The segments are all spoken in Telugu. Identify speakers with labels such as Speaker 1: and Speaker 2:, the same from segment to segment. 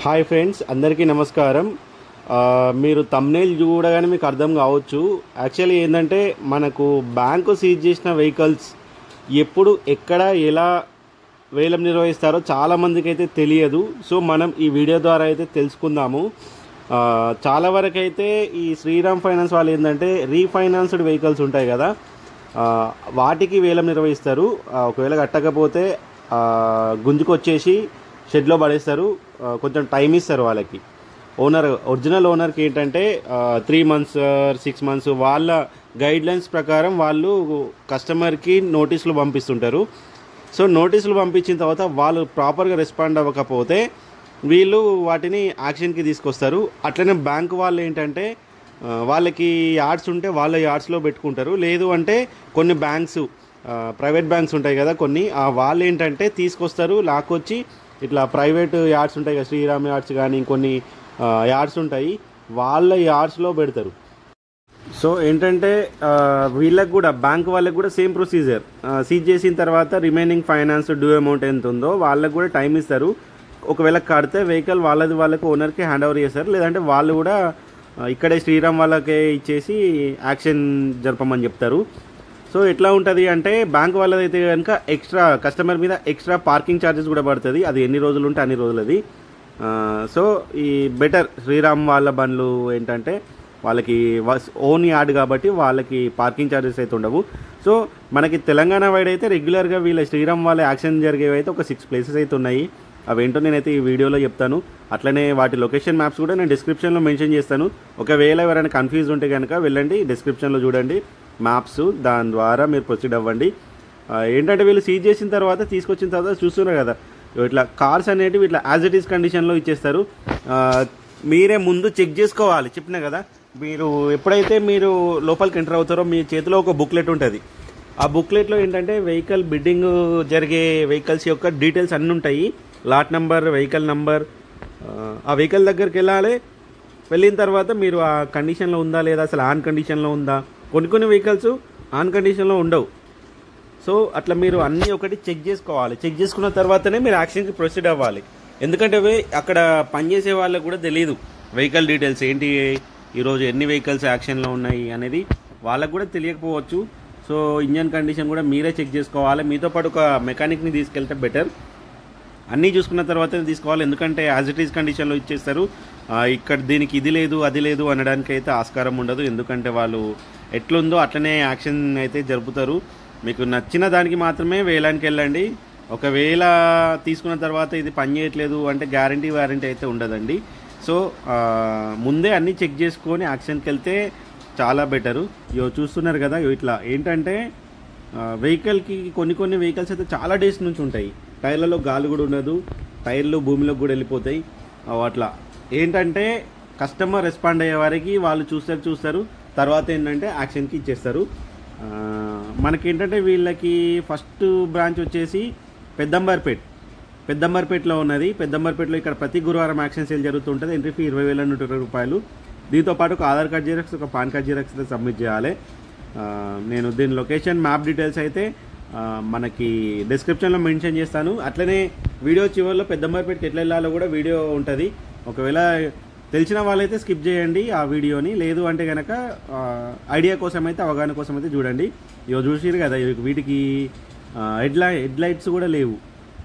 Speaker 1: హాయ్ ఫ్రెండ్స్ అందరికీ నమస్కారం ఆ, మీరు తమ్నేల్ చూడగానే మీకు అర్థం కావచ్చు యాక్చువల్లీ ఏంటంటే మనకు బ్యాంకు సీజ్ చేసిన వెహికల్స్ ఎప్పుడు ఎక్కడ ఎలా వేలం నిర్వహిస్తారో చాలామందికి అయితే తెలియదు సో మనం ఈ వీడియో ద్వారా అయితే తెలుసుకుందాము ఆ, చాలా వరకు అయితే ఈ శ్రీరామ్ ఫైనాన్స్ వాళ్ళు ఏంటంటే రీఫైనాన్స్డ్ వెహికల్స్ ఉంటాయి కదా ఆ, వాటికి వేలం నిర్వహిస్తారు ఆ, ఒకవేళ కట్టకపోతే ఆ, గుంజుకొచ్చేసి షెడ్లో పడేస్తారు ఆ, కొంచెం టైం ఇస్తారు వాళ్ళకి ఓనర్ ఒరిజినల్ ఓనర్కి ఏంటంటే త్రీ మంత్స్ సిక్స్ మంత్స్ వాళ్ళ గైడ్ లైన్స్ ప్రకారం వాళ్ళు కస్టమర్కి నోటీసులు పంపిస్తుంటారు సో నోటీసులు పంపించిన తర్వాత వాళ్ళు ప్రాపర్గా రెస్పాండ్ అవ్వకపోతే వీళ్ళు వాటిని యాక్షన్కి తీసుకొస్తారు అట్లనే బ్యాంక్ వాళ్ళు ఏంటంటే ఆ, వాళ్ళకి యార్డ్స్ ఉంటే వాళ్ళ యార్డ్స్లో పెట్టుకుంటారు లేదు అంటే కొన్ని బ్యాంక్స్ ప్రైవేట్ బ్యాంక్స్ ఉంటాయి కదా కొన్ని ఆ వాళ్ళు ఏంటంటే తీసుకొస్తారు లాక్కొచ్చి ఇట్లా ప్రైవేట్ యార్డ్స్ ఉంటాయి కదా శ్రీరామ్ యార్డ్స్ కానీ ఇంకొన్ని ఆ, యార్డ్స్ ఉంటాయి వాళ్ళ యార్డ్స్లో పెడతారు సో ఏంటంటే ఆ, వీళ్ళకి కూడా బ్యాంక్ వాళ్ళకి కూడా సేమ్ ప్రొసీజర్ సీజ్ చేసిన తర్వాత రిమైనింగ్ ఫైనాన్స్ డ్యూ అమౌంట్ ఎంత ఉందో వాళ్ళకి కూడా టైం ఇస్తారు ఒకవేళ కడితే వెహికల్ వాళ్ళది వాళ్ళకి ఓనర్కి హ్యాండ్ ఓవర్ చేస్తారు లేదంటే వాళ్ళు కూడా ఆ, ఇక్కడే శ్రీరామ్ వాళ్ళకే ఇచ్చేసి యాక్షన్ జరపమని చెప్తారు సో ఎట్లా ఉంటుంది అంటే బ్యాంక్ వాళ్ళదైతే కనుక ఎక్స్ట్రా కస్టమర్ మీద ఎక్స్ట్రా పార్కింగ్ ఛార్జెస్ కూడా పడుతుంది అది ఎన్ని రోజులు ఉంటే అన్ని రోజులది ఆ, సో ఈ బెటర్ శ్రీరామ్ వాళ్ళ బండ్లు ఏంటంటే వాళ్ళకి ఓన్ యార్డ్ కాబట్టి వాళ్ళకి పార్కింగ్ ఛార్జెస్ అయితే ఉండవు సో మనకి తెలంగాణ వైడ్ అయితే రెగ్యులర్గా వీళ్ళ శ్రీరామ్ వాళ్ళ యాక్షన్ జరిగేవి అయితే ఒక సిక్స్ ప్లేసెస్ అయితే ఉన్నాయి అవేంటో నేనైతే ఈ వీడియోలో చెప్తాను అట్లనే వాటి లొకేషన్ మ్యాప్స్ కూడా నేను డిస్క్రిప్షన్లో మెన్షన్ చేస్తాను ఒకవేళ ఎవరైనా కన్ఫ్యూజ్ ఉంటే కనుక వెళ్ళండి డిస్క్రిప్షన్లో చూడండి మ్యాప్స్ దాని ద్వారా మీరు ప్రొసీడ్ అవ్వండి ఆ, ఏంటంటే వీళ్ళు సీజ్ చేసిన తర్వాత తీసుకొచ్చిన తర్వాత చూస్తున్నారు కదా ఇట్లా కార్స్ అనేటివి ఇట్లా యాజ్ ఇట్ ఈస్ కండిషన్లో ఇచ్చేస్తారు ఆ, మీరే ముందు చెక్ చేసుకోవాలి చెప్పిన కదా మీరు ఎప్పుడైతే మీరు లోపలికి ఎంటర్ అవుతారో మీ చేతిలో ఒక బుక్లెట్ ఉంటుంది ఆ బుక్లెట్లో ఏంటంటే వెహికల్ బిడ్డింగ్ జరిగే వెహికల్స్ యొక్క డీటెయిల్స్ అన్నీ ఉంటాయి లాట్ నంబర్ వెహికల్ నంబర్ ఆ వెహికల్ దగ్గరికి వెళ్ళాలి వెళ్ళిన తర్వాత మీరు ఆ కండిషన్లో ఉందా లేదా అసలు ఆన్ కండిషన్లో ఉందా కొన్ని కొన్ని వెహికల్స్ ఆన్ కండిషన్లో ఉండవు సో అట్లా మీరు అన్నీ ఒకటి చెక్ చేసుకోవాలి చెక్ చేసుకున్న తర్వాతనే మీరు యాక్షన్కి ప్రొసీడ్ అవ్వాలి ఎందుకంటే అవి అక్కడ పనిచేసే వాళ్ళకి కూడా తెలియదు వెహికల్ డీటెయిల్స్ ఏంటి ఈరోజు ఎన్ని వెహికల్స్ యాక్షన్లో ఉన్నాయి అనేది వాళ్ళకు కూడా తెలియకపోవచ్చు సో ఇంజన్ కండిషన్ కూడా మీరే చెక్ చేసుకోవాలి మీతో పాటు ఒక మెకానిక్ని తీసుకెళ్తే బెటర్ అన్నీ చూసుకున్న తర్వాతనే తీసుకోవాలి ఎందుకంటే యాజ్ ఇట్ ఈస్ కండిషన్లో ఇచ్చేస్తారు ఆ, ఇక్కడ దీనికి ఇది లేదు అది లేదు అనడానికి అయితే ఆస్కారం ఉండదు ఎందుకంటే వాళ్ళు ఎట్లుందో అట్లనే యాక్షన్ అయితే జరుపుతారు మీకు నచ్చిన దానికి మాత్రమే వేలానికి వెళ్ళండి ఒకవేళ తీసుకున్న తర్వాత ఇది పని చేయట్లేదు అంటే గ్యారంటీ వారంటీ అయితే ఉండదండి సో ఆ, ముందే అన్నీ చెక్ చేసుకొని యాక్షన్కి వెళ్తే చాలా బెటరు ఇగో చూస్తున్నారు కదా ఇగో ఇట్లా ఏంటంటే ఆ, వెహికల్కి కొన్ని కొన్ని వెహికల్స్ అయితే చాలా డేస్ నుంచి ఉంటాయి టైర్లలో గాలి కూడా ఉండదు టైర్లు భూమిలోకి కూడా వెళ్ళిపోతాయి ఆ, అట్లా ఏంటంటే కస్టమర్ రెస్పాండ్ అయ్యే వారికి వాళ్ళు చూస్తారు చూస్తారు తర్వాత ఏంటంటే యాక్షన్కి ఇచ్చేస్తారు ఆ, మనకేంటంటే వీళ్ళకి ఫస్ట్ బ్రాంచ్ వచ్చేసి పెద్దంబర్పేట్ పెద్దంబర్పేటలో ఉన్నది పెద్దంబర్పేటలో ఇక్కడ ప్రతి గురువారం యాక్షన్ సేల్ జరుగుతుంటుంది ఎంట్రీ ఫీ ఇరవై వేల నూట ఇరవై రూపాయలు దీంతో పాటు ఒక ఆధార్ కార్డ్ జిరాక్స్ ఒక పాన్ కార్డ్ జిరాక్స్ అయితే సబ్మిట్ చేయాలి ఆ, నేను దీని లొకేషన్ మ్యాప్ డీటెయిల్స్ అయితే ఆ, మనకి డిస్క్రిప్షన్లో మెన్షన్ చేస్తాను అట్లనే వీడియో చివరిలో పెద్దంబర్పేటకి ఎట్లా వెళ్ళాలో కూడా వీడియో ఉంటుంది ఒకవేళ తెలిసిన వాళ్ళైతే స్కిప్ చేయండి ఆ వీడియోని లేదు అంటే కనుక ఐడియా కోసం అయితే అవగాహన కోసం అయితే చూడండి ఇవి చూసిరు కదా ఇవి వీటికి హెడ్ లై హెడ్ లైట్స్ కూడా లేవు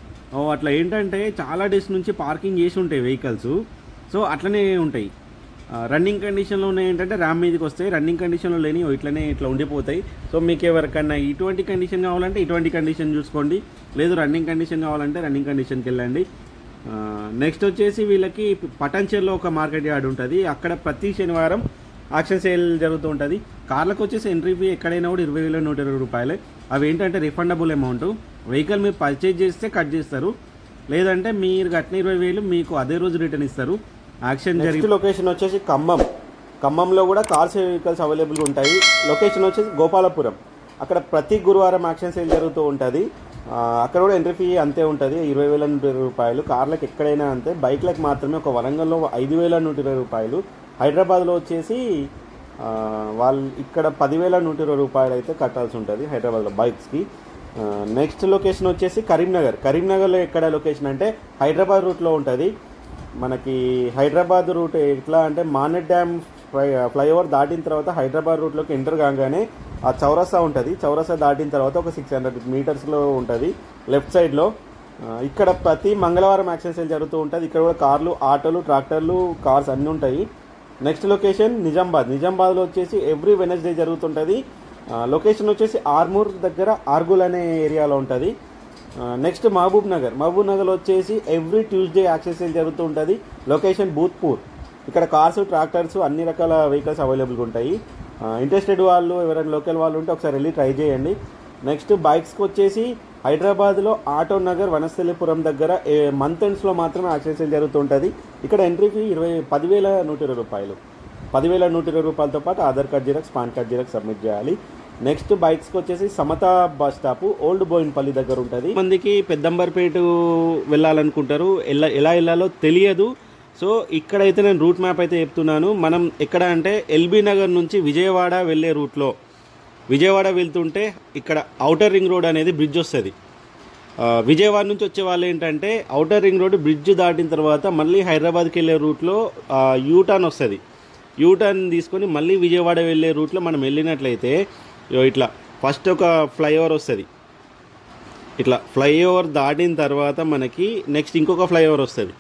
Speaker 1: ఓ అట్లా ఏంటంటే చాలా డేస్ నుంచి పార్కింగ్ చేసి ఉంటాయి వెహికల్స్ సో అట్లనే ఉంటాయి రన్నింగ్ కండిషన్లో ఉన్నాయి ఏంటంటే ర్యామ్ మీదకి వస్తాయి రన్నింగ్ కండిషన్లో లేని ఇట్లనే ఇట్లా ఉండిపోతాయి సో మీకు ఎవరికన్నా ఇటువంటి కండిషన్ కావాలంటే ఇటువంటి కండిషన్ చూసుకోండి లేదు రన్నింగ్ కండిషన్ కావాలంటే రన్నింగ్ కండిషన్కి వెళ్ళండి నెక్స్ట్ వచ్చేసి వీళ్ళకి పటాన్చేర్లో ఒక మార్కెట్ యార్డ్ ఉంటుంది అక్కడ ప్రతి శనివారం ఆక్షన్ సేల్ జరుగుతూ ఉంటుంది కార్లకు వచ్చేసి ఎంట్రీ ఫీ ఎక్కడైనా కూడా ఇరవై వేల నూట ఇరవై రూపాయలే అవి ఏంటంటే రిఫండబుల్ అమౌంట్ వెహికల్ మీరు పర్చేజ్ చేస్తే కట్ చేస్తారు లేదంటే మీరు కట్టిన ఇరవై వేలు మీకు అదే రోజు రిటర్న్ ఇస్తారు యాక్షన్ జరిగి లొకేషన్ వచ్చేసి ఖమ్మం ఖమ్మంలో కూడా కార్స్ వెహికల్స్ అవైలబుల్గా ఉంటాయి లొకేషన్ వచ్చేసి గోపాలపురం అక్కడ ప్రతి గురువారం యాక్షన్ సేల్ జరుగుతూ ఉంటుంది ఆ, అక్కడ కూడా ఎంట్రీ ఫీ అంతే ఉంటుంది ఇరవై వేల నూట ఇరవై రూపాయలు కార్లకు ఎక్కడైనా అంతే బైక్లకు మాత్రమే ఒక వరంగల్లో ఐదు వేల నూట ఇరవై రూపాయలు హైదరాబాద్లో వచ్చేసి ఆ, వాళ్ళు ఇక్కడ పదివేల నూట ఇరవై రూపాయలు అయితే కట్టాల్సి ఉంటుంది హైదరాబాద్లో బైక్స్కి నెక్స్ట్ లొకేషన్ వచ్చేసి కరీంనగర్ కరీంనగర్లో ఎక్కడ లొకేషన్ అంటే హైదరాబాద్ రూట్లో ఉంటుంది మనకి హైదరాబాద్ రూట్ ఎట్లా అంటే మానెట్ డ్యామ్ ఫ్లై ఫ్లైఓవర్ దాటిన తర్వాత హైదరాబాద్ రూట్లోకి ఎంటర్ కాగానే ఆ చౌరస్తా ఉంటుంది చౌరస్తా దాటిన తర్వాత ఒక సిక్స్ హండ్రెడ్ మీటర్స్లో ఉంటుంది లెఫ్ట్ సైడ్లో ఆ, ఇక్కడ ప్రతి మంగళవారం యాక్షన్ సేల్ జరుగుతూ ఉంటుంది ఇక్కడ కూడా కార్లు ఆటోలు ట్రాక్టర్లు కార్స్ అన్నీ ఉంటాయి నెక్స్ట్ లొకేషన్ నిజామాబాద్ నిజామాబాద్లో వచ్చేసి ఎవ్రీ వెనస్డే జరుగుతుంటుంది ఆ, లొకేషన్ వచ్చేసి ఆర్మూర్ దగ్గర ఆర్గుల్ అనే ఏరియాలో ఉంటుంది next Mahbubnagar Mahbubnagar వచ్చేసి ఎవ్రీ ట్యూస్డే యాక్సెస్ సేల్ జరుగుతూ ఉంటుంది లొకేషన్ భూత్పూర్ ఇక్కడ కార్స్ ట్రాక్టర్స్ అన్ని రకాల వెహికల్స్ అవైలబుల్గా ఉంటాయి ఇంట్రెస్టెడ్ వాళ్ళు ఎవరైనా లోకల్ వాళ్ళు ఉంటే ఒకసారి వెళ్ళి ట్రై చేయండి నెక్స్ట్ బైక్స్కి వచ్చేసి హైదరాబాద్లో ఆటో నగర్ వనస్థలిపురం దగ్గర మంత్ ఎండ్స్లో మాత్రమే యాక్సెస్ సేల్ జరుగుతుంటుంది ఇక్కడ ఎంట్రీ ఫీ ఇరవై పదివేల నూట ఇరవై రూపాయలు పదివేల నూట ఇరవై రూపాయలతో పాటు Aadhaar card xerox PAN card xerox submit చేయాలి నెక్స్ట్ బైక్స్కి వచ్చేసి Samatha bus stop old Bowenpally దగ్గర ఉంటుంది మందికి పెద్దంబర్పేట వెళ్ళాలనుకుంటారు ఎలా ఎలా వెళ్ళాలో తెలియదు సో ఇక్కడైతే నేను రూట్ మ్యాప్ అయితే చెప్తున్నాను మనం ఎక్కడ అంటే ఎల్బీ నగర్ నుంచి విజయవాడ వెళ్ళే రూట్లో విజయవాడ వెళ్తుంటే ఇక్కడ ఔటర్ రింగ్ రోడ్ అనేది బ్రిడ్జ్ వస్తుంది ఆ, విజయవాడ నుంచి వచ్చే వాళ్ళు ఏంటంటే ఔటర్ రింగ్ రోడ్ బ్రిడ్జ్ దాటిన తర్వాత మళ్ళీ హైదరాబాద్కి వెళ్ళే రూట్లో యూటర్న్ వస్తుంది యూటర్న్ తీసుకొని మళ్ళీ విజయవాడ వెళ్ళే రూట్లో మనం వెళ్ళినట్లయితే ఇగో ఇట్లా ఫస్ట్ ఒక ఫ్లైఓవర్ వస్తుంది ఇట్లా ఫ్లైఓవర్ దాటిన తర్వాత మనకి నెక్స్ట్ ఇంకొక ఫ్లైఓవర్ వస్తుంది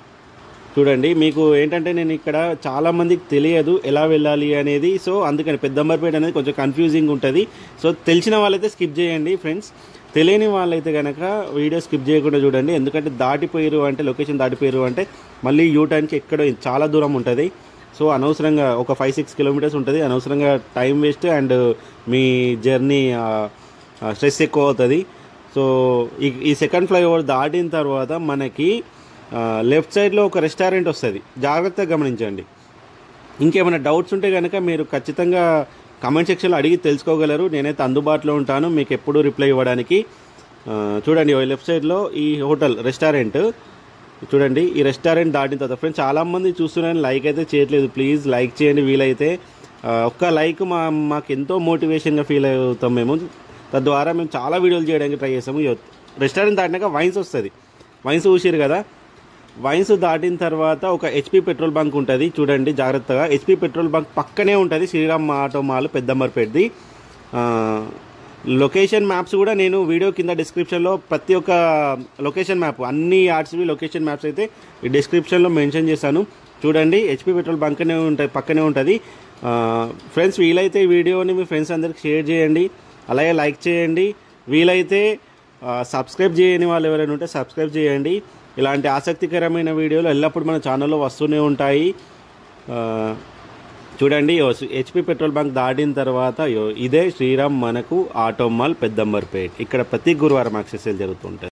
Speaker 1: చూడండి మీకు ఏంటంటే నేను ఇక్కడ చాలా మందికి తెలియదు ఎలా వెళ్ళాలి అనేది సో అందుకని పెద్దంబర్పేట అనేది కొంచెం కన్ఫ్యూజింగ్ ఉంటుంది సో తెలిసిన వాళ్ళైతే స్కిప్ చేయండి ఫ్రెండ్స్ తెలియని వాళ్ళైతే కనుక వీడియో స్కిప్ చేయకుండా చూడండి ఎందుకంటే దాటిపోయారు అంటే లొకేషన్ దాటిపోయారు అంటే మళ్ళీ యూ టర్న్కి ఎక్కడో చాలా దూరం ఉంటుంది సో అనవసరంగా ఒక ఫైవ్ సిక్స్ కిలోమీటర్స్ ఉంటుంది అనవసరంగా టైం వేస్ట్ అండ్ మీ జర్నీ స్ట్రెస్ ఎక్కువ అవుతుంది సో ఈ ఈ సెకండ్ ఫ్లైఓవర్ దాటిన తర్వాత మనకి లెఫ్ట్ సైడ్లో ఒక రెస్టారెంట్ వస్తుంది జాగ్రత్తగా గమనించండి ఇంకేమైనా డౌట్స్ ఉంటే కనుక మీరు ఖచ్చితంగా కమెంట్ సెక్షన్లో అడిగి తెలుసుకోగలరు నేనైతే అందుబాటులో ఉంటాను మీకు ఎప్పుడు రిప్లై ఇవ్వడానికి ఆ, చూడండి ఓ లెఫ్ట్ సైడ్లో ఈ హోటల్ రెస్టారెంట్ చూడండి ఈ రెస్టారెంట్ దాటిన తర్వాత ఫ్రెండ్స్ చాలామంది చూస్తున్నారని లైక్ అయితే చేయట్లేదు ప్లీజ్ లైక్ చేయండి వీలైతే ఆ, ఒక్క లైక్ మా మాకు ఎంతో మోటివేషన్గా ఫీల్ అవుతాం మేము తద్వారా మేము చాలా వీడియోలు చేయడానికి ట్రై చేస్తాము ఇగో రెస్టారెంట్ దాటినాక వైన్స్ వస్తుంది వైన్స్ చూసిరు కదా వైన్స్ దాటిన తర్వాత ఒక హెచ్పి పెట్రోల్ బంక్ ఉంటుంది చూడండి జాగ్రత్తగా హెచ్పి పెట్రోల్ బంక్ పక్కనే ఉంటుంది శ్రీరామ్ ఆటో మాల్ పెద్దమ్మర్పేటది ఆ, లొకేషన్ మ్యాప్స్ కూడా నేను వీడియో కింద డిస్క్రిప్షన్లో ప్రతి ఒక్క లొకేషన్ మ్యాప్ అన్ని ఆర్ట్స్వి లొకేషన్ మ్యాప్స్ అయితే ఈ డిస్క్రిప్షన్లో మెన్షన్ చేశాను చూడండి హెచ్పి పెట్రోల్ బంక్నే ఉంటుంది పక్కనే ఉంటుంది ఫ్రెండ్స్ వీలైతే ఈ వీడియోని మీ ఫ్రెండ్స్ అందరికి షేర్ చేయండి అలాగే లైక్ చేయండి వీలైతే ఆ, సబ్స్క్రైబ్ చేయని వాళ్ళు ఎవరైనా ఉంటే సబ్స్క్రైబ్ చేయండి ఇలాంటి ఆసక్తికరమైన వీడియోలు ఎల్లప్పుడూ మన ఛానల్లో వస్తూనే ఉంటాయి ఆ, చూడండి హెచ్పి పెట్రోల్ బంక్ దాటిన తర్వాత యో- ఇదే శ్రీరామ్ మనకు ఆటోమాల్ పెద్దంబర్పేట్ ఇక్కడ ప్రతి గురువారం యాక్సెస్ జరుగుతుంటుంది